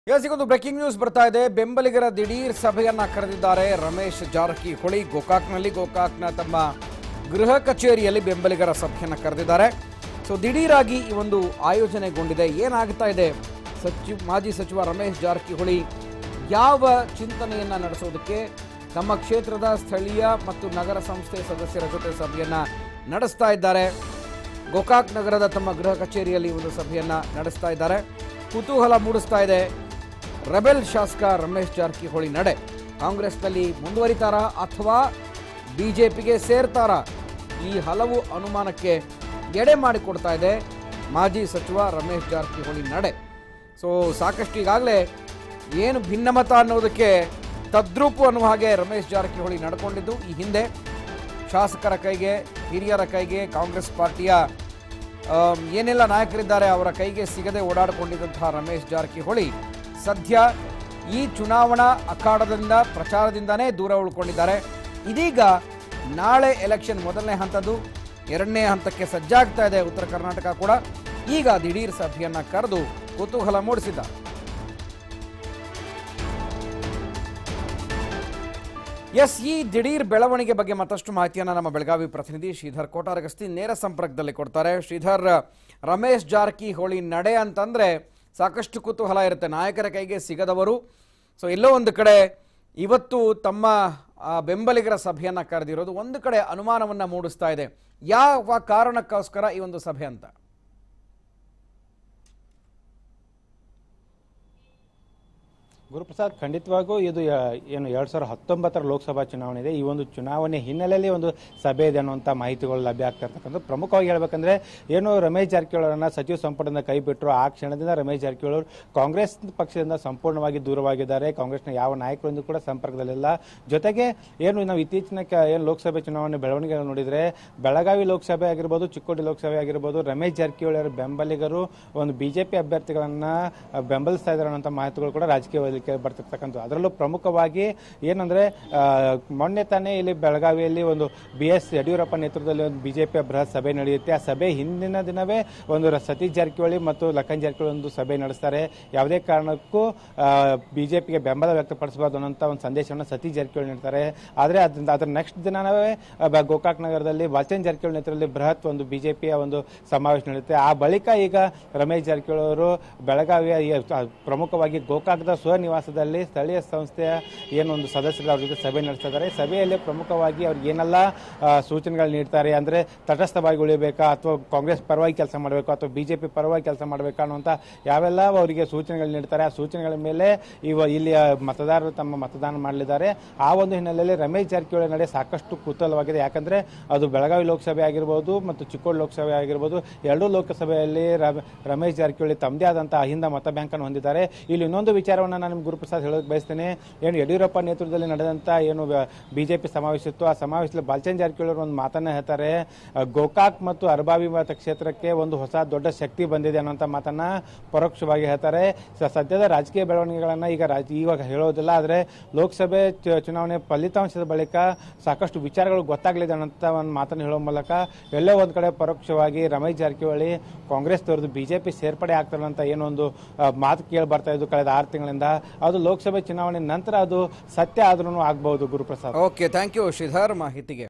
S ಈಗೊಂದು breaking news ಬರ್ತಾ ಇದೆ ಬೆಂಬಲಿಗರ ದಿಢೀರ್ ಸಭೆಯನ್ನ ಕರೆದಿದ್ದಾರೆ ರಮೇಶ್ ಜಾರಕಿಹೊಳಿ ಗೋಕಾಕ್ನಲ್ಲಿ ಗೋಕಾಕ್ನ ತಮ್ಮ ಗೃಹ ಕಚೇರಿಯಲ್ಲಿ ಬೆಂಬಲಿಗರ ಸಭೆಯನ್ನ ಕರೆದಿದ್ದಾರೆ ಸೊ ದಿಢೀರಾಗಿ ಈ ಒಂದು ಆಯೋಜನೆಗೊಂಡಿದೆ ಏನಾಗ್ತಾ ಇದೆ ಸಚಿವ ಮಾಜಿ ಸಚಿವ ರಮೇಶ್ ಜಾರಕಿಹೊಳಿ ಯಾವ ಚಿಂತನೆಯನ್ನ ನಡೆಸೋದಕ್ಕೆ ತಮ್ಮ ಕ್ಷೇತ್ರದ ಸ್ಥಳೀಯ ಮತ್ತು ನಗರ ಸಂಸ್ಥೆ ಸದಸ್ಯರ ಜೊತೆ ಸಭೆಯನ್ನ ನಡೆಸ್ತಾ ಇದ್ದಾರೆ ಗೋಕಾಕ್ ನಗರದ ತಮ್ಮ ಗೃಹ ಕಚೇರಿಯಲ್ಲಿ ಒಂದು ಸಭೆಯನ್ನ ನಡೆಸ್ತಾ ಇದ್ದಾರೆ ಕುತೂಹಲ ಮೂಡಿಸ್ತಾ ಇದೆ ರೆಬೆಲ್ ಶಾಸಕ ರಮೇಶ್ ಜಾರಕಿಹೊಳಿ ನಡೆ ಕಾಂಗ್ರೆಸ್ನಲ್ಲಿ ಮುಂದುವರಿತಾರಾ ಅಥವಾ ಬಿಜೆಪಿಗೆ ಸೇರ್ತಾರಾ ಈ ಹಲವು ಅನುಮಾನಕ್ಕೆ ಎಡೆ ಮಾಡಿಕೊಡ್ತಾ ಇದೆ ಮಾಜಿ ಸಚಿವ ರಮೇಶ್ ಜಾರಕಿಹೊಳಿ ನಡೆ ಸೊ ಸಾಕಷ್ಟು ಈಗಾಗಲೇ ಏನು ಭಿನ್ನಮತ ಅನ್ನೋದಕ್ಕೆ ತದ್ರೂಪು ಅನ್ನುವ ಹಾಗೆ ರಮೇಶ್ ಜಾರಕಿಹೊಳಿ ನಡ್ಕೊಂಡಿದ್ದು ಈ ಹಿಂದೆ ಶಾಸಕರ ಕೈಗೆ ಹಿರಿಯರ ಕೈಗೆ ಕಾಂಗ್ರೆಸ್ ಪಾರ್ಟಿಯ ಆಮ್, ಏನೆಲ್ಲ ನಾಯಕರಿದ್ದಾರೆ ಅವರ ಕೈಗೆ ಸಿಗದೆ ಓಡಾಡಿಕೊಂಡಿದ್ದಂತಹ ರಮೇಶ್ ಜಾರಕಿಹೊಳಿ ಸದ್ಯ ಈ ಚುನಾವಣಾ ಅಖಾಡದಿಂದ ಪ್ರಚಾರದಿಂದನೇ ದೂರ ಉಳ್ಕೊಂಡಿದ್ದಾರೆ ಇದೀಗ ನಾಳೆ ಎಲೆಕ್ಷನ್ ಮೊದಲನೇ ಹಂತದ್ದು ಎರಡನೇ ಹಂತಕ್ಕೆ ಸಜ್ಜಾಗ್ತಾ ಇದೆ ಉತ್ತರ ಕರ್ನಾಟಕ ಕೂಡ ಈಗ ದಿಢೀರ್ ಸಭೆಯನ್ನ ಕರೆದು ಕುತೂಹಲ ಮೂಡಿಸಿದ್ದಾರೆ ಎಸ್ ಈ ದಿಢೀರ್ ಬೆಳವಣಿಗೆ ಬಗ್ಗೆ ಮತ್ತಷ್ಟು ಮಾಹಿತಿಯನ್ನು ನಮ್ಮ ಬೆಳಗಾವಿ ಪ್ರತಿನಿಧಿ ಶ್ರೀಧರ್ ಕೋಟಾರಗಸ್ತಿ ನೇರ ಸಂಪರ್ಕದಲ್ಲಿ ಕೊಡ್ತಾರೆ ಶ್ರೀಧರ್ ರಮೇಶ್ ಜಾರಕಿಹೊಳಿ ನಡೆ ಅಂತಂದ್ರೆ ಸಾಕಷ್ಟು ಕುತೂಹಲ ಇರುತ್ತೆ ನಾಯಕರ ಕೈಗೆ ಸಿಗದವರು ಸೊ ಎಲ್ಲೋ ಒಂದು ಕಡೆ ಇವತ್ತು ತಮ್ಮ ಆ, ಬೆಂಬಲಿಗರ ಸಭೆಯನ್ನ ಕರೆದಿರೋದು ಒಂದು ಕಡೆ ಅನುಮಾನವನ್ನ ಮೂಡಿಸ್ತಾ ಇದೆ ಯಾವ ಕಾರಣಕ್ಕೋಸ್ಕರ ಈ ಒಂದು ಸಭೆ ಅಂತ ಗುರುಪ್ರಸಾದ್ ಖಂಡಿತವಾಗೂ ಇದು ಯ- ಏನು ಎರಡ್ ಸಾವಿರದ ಹತ್ತೊಂಬತ್ತರ ಲೋಕಸಭಾ ಚುನಾವಣೆ ಇದೆ ಈ ಒಂದು ಚುನಾವಣೆ ಹಿನ್ನೆಲೆಯಲ್ಲಿ ಒಂದು ಸಭೆ ಇದೆ ಅನ್ನುವಂಥ ಮಾಹಿತಿಗಳು ಲಭ್ಯ ಆಗ್ತಾ ಇರ್ತಕ್ಕಂಥ ಪ್ರಮುಖವಾಗಿ ಹೇಳ್ಬೇಕಂದ್ರೆ ಏನು ರಮೇಶ್ ಜಾರಕಿಹೊಳಿ ಅವರನ್ನ ಸಚಿವ ಸಂಪುಟದಿಂದ ಕೈ ಬಿಟ್ಟರು ಆ ಕ್ಷಣದಿಂದ ರಮೇಶ್ ಜಾರಕಿಹೊಳಿ ಅವರು ಕಾಂಗ್ರೆಸ್ ಪಕ್ಷದಿಂದ ಸಂಪೂರ್ಣವಾಗಿ ದೂರವಾಗಿದ್ದಾರೆ ಕಾಂಗ್ರೆಸ್ನ ಯಾವ ನಾಯಕರೊಂದು ಕೂಡ ಸಂಪರ್ಕದಲ್ಲಿಲ್ಲ ಜೊತೆಗೆ ಏನು ನಾವು ಇತ್ತೀಚಿನ ಕ- ಏನು ಲೋಕಸಭೆ ಚುನಾವಣೆ ಬೆಳವಣಿಗೆಗಳನ್ನು ನೋಡಿದ್ರೆ ಬೆಳಗಾವಿ ಲೋಕಸಭೆ ಆಗಿರ್ಬೋದು ಚಿಕ್ಕೋಡಿ ಲೋಕಸಭೆ ಆಗಿರ್ಬೋದು ರಮೇಶ್ ಜಾರಕಿಹೊಳಿ ಅವರ ಬೆಂಬಲಿಗರು ಒಂದು ಬಿಜೆಪಿ ಅಭ್ಯರ್ಥಿಗಳನ್ನ ಅಹ್, ಬೆಂಬಲಿಸ್ತಾ ಇದ್ದಾರೆ ಅನ್ನೋ ಮಾಹಿತಿಗಳು ಕೂಡ ರಾಜಕೀಯ ವೇದಿಕೆ ಬರ್ತಿರ್ತಕ್ಕಂಥ ಅದರಲ್ಲೂ ಪ್ರಮುಖವಾಗಿ ಏನಂದ್ರೆ ಆ, ಮೊನ್ನೆ ತಾನೇ ಇಲ್ಲಿ ಬೆಳಗಾವಿಯಲ್ಲಿ ಒಂದು ಬಿ ಎಸ್ ಯಡಿಯೂರಪ್ಪ ನೇತೃತ್ವದಲ್ಲಿ ಒಂದು ಬಿಜೆಪಿಯ ಬೃಹತ್ ಸಭೆ ನಡೆಯುತ್ತೆ ಆ ಸಭೆ ಹಿಂದಿನ ದಿನವೇ ಒಂದು ರ- ಸತೀಶ್ ಜಾರಕಿಹೊಳಿ ಮತ್ತು ಲಖನ್ ಜಾರಕಿಹೊಳಿ ಒಂದು ಸಭೆ ನಡೆಸ್ತಾರೆ ಯಾವುದೇ ಕಾರಣಕ್ಕೂ ಬಿಜೆಪಿಗೆ ಬೆಂಬಲ ವ್ಯಕ್ತಪಡಿಸಬಾರ್ದು ಅನ್ನೋಂಥ ಒಂದು ಸಂದೇಶವನ್ನು ಸತೀಶ್ ಜಾರಕಿಹೊಳಿ ನೀಡ್ತಾರೆ ಆದರೆ ಅದರಿಂದ ಅದರ ನೆಕ್ಸ್ಟ್ ದಿನವೇ ಆ, ಬ- ಗೋಕಾಕ್ ನಗರದಲ್ಲಿ ಬಾಲ್ಚಂದ್ ಜಾರಕಿಹೊಳಿ ನೇತೃತ್ವದಲ್ಲಿ ಬೃಹತ್ ಒಂದು ಬಿಜೆಪಿಯ ಒಂದು ಸಮಾವೇಶ ನಡೆಯುತ್ತೆ ಆ ಬಳಿಕ ಈಗ ರಮೇಶ್ ಜಾರಕಿಹೊಳಿ ಅವರು ಬೆಳಗಾವಿಯ ಈ ಆ, ಪ್ರಮುಖವಾಗಿ ಗೋಕಾಕ್ದ ಸ್ವನಿವಾಸದಲ್ಲಿ ಸ್ಥಳೀಯ ಸಂಸ್ಥೆಯ ಏನೊಂದು ಸದಸ್ಯರು ಅವ್ರ ಜೊತೆ ಸಭೆ ನಡೆಸ್ತಾ ಇದ್ದಾರೆ ಸಭೆಯಲ್ಲಿ ಪ್ರಮುಖವಾಗಿ ಅವ್ರಿಗೆ ಏನೆಲ್ಲ ಆ, ಸೂಚನೆಗಳು ನೀಡ್ತಾರೆ ಅಂದ್ರೆ ತಟಸ್ಥವಾಗಿ ಉಳಿಬೇಕಾ ಅಥವಾ ಕಾಂಗ್ರೆಸ್ ಪರವಾಗಿ ಕೆಲಸ ಮಾಡಬೇಕು ಅಥವಾ ಬಿಜೆಪಿ ಪರವಾಗಿ ಕೆಲಸ ಮಾಡಬೇಕಾ ಅನ್ನುವಂಥ ಯಾವೆಲ್ಲ ಅವರಿಗೆ ಸೂಚನೆಗಳು ನೀಡ್ತಾರೆ ಆ ಸೂಚನೆಗಳ ಮೇಲೆ ಇವ ಇಲ್ಲಿಯ ಮತದಾರರು ತಮ್ಮ ಮತದಾನ ಮಾಡಲಿದ್ದಾರೆ ಆ ಒಂದು ಹಿನ್ನೆಲೆಯಲ್ಲಿ ರಮೇಶ್ ಜಾರಕಿಹೊಳಿ ನಡೆ ಸಾಕಷ್ಟು ಕುತೂಹಲವಾಗಿದೆ ಯಾಕಂದ್ರೆ ಅದು ಬೆಳಗಾವಿ ಲೋಕಸಭೆ ಆಗಿರ್ಬೋದು ಮತ್ತು ಚಿಕ್ಕೋಡಿ ಲೋಕಸಭೆ ಆಗಿರ್ಬೋದು ಎರಡೂ ಲೋಕಸಭೆಯಲ್ಲಿ ರ- ರಮೇಶ್ ಜಾರಕಿಹೊಳಿ ತಮ್ಮದೇ ಆದಂತಹ ಅಹಿಂದ ಮತ ಬ್ಯಾಂಕ್ ಅನ್ನು ಹೊಂದಿದ್ದಾರೆ ಇಲ್ಲಿ ಇನ್ನೊಂದು ವಿಚಾರವನ್ನು ನಾನು ನಿಮ್ಗೆ ಗುರುಪ್ರಸಾದ್ ಹೇಳೋಕೆ ಬಯಸ್ತೇನೆ ಏನು ಯಡಿಯೂರಪ್ಪ ನೇತೃತ್ವದಲ್ಲಿ ನಡೆದಂತ ಏನು ಬಿಜೆಪಿ ಸಮಾವೇಶ ಇತ್ತು ಆ ಸಮಾವೇಶದಲ್ಲಿ ಬಾಲ್ಚಂದ್ ಜಾರಕಿಹೊಳಿ ಅವರು ಒಂದು ಮಾತನ್ನ ಹೇಳ್ತಾರೆ ಅಹ್, ಗೋಕಾಕ್ ಮತ್ತು ಅರಬಾವಿ ಮತ ಕ್ಷೇತ್ರಕ್ಕೆ ಒಂದು ಹೊಸ ದೊಡ್ಡ ಶಕ್ತಿ ಬಂದಿದೆ ಅನ್ನೋಂಥ ಮಾತನ್ನ ಪರೋಕ್ಷವಾಗಿ ಹೇಳ್ತಾರೆ ಸ- ಸದ್ಯದ ರಾಜಕೀಯ ಬೆಳವಣಿಗೆಗಳನ್ನ ಈಗ ರಾಜ ಇವಾಗ ಹೇಳೋದಿಲ್ಲ ಆದರೆ ಲೋಕಸಭೆ ಚು- ಚುನಾವಣೆ ಫಲಿತಾಂಶದ ಬಳಿಕ ಸಾಕಷ್ಟು ವಿಚಾರಗಳು ಗೊತ್ತಾಗಲಿದೆ ಅನ್ನೋಂಥ ಒಂದು ಮಾತನ್ನು ಹೇಳೋ ಮೂಲಕ ಎಲ್ಲೋ ಒಂದು ಕಡೆ ಪರೋಕ್ಷವಾಗಿ ರಮೇಶ್ ಜಾರಕಿಹೊಳಿ ಕಾಂಗ್ರೆಸ್ ತೊರೆದು ಬಿಜೆಪಿ ಸೇರ್ಪಡೆ ಆಗ್ತಾರೆ ಅಂತ ಏನೋ ಒಂದು ಆ, ಮಾತು ಕೇಳಿ ಬರ್ತಾ ಇದ್ದು ಕಳೆದ ಆರು ತಿಂಗಳಿಂದ ಅದು ಲೋಕಸಭೆ ಚುನಾವಣೆ ನಂತರ ಅದು ಸತ್ಯ ಆದ್ರೂ ಆಗ್ಬಹುದು Guruprasad okay thank you Sridhar ಮಾಹಿತಿಗೆ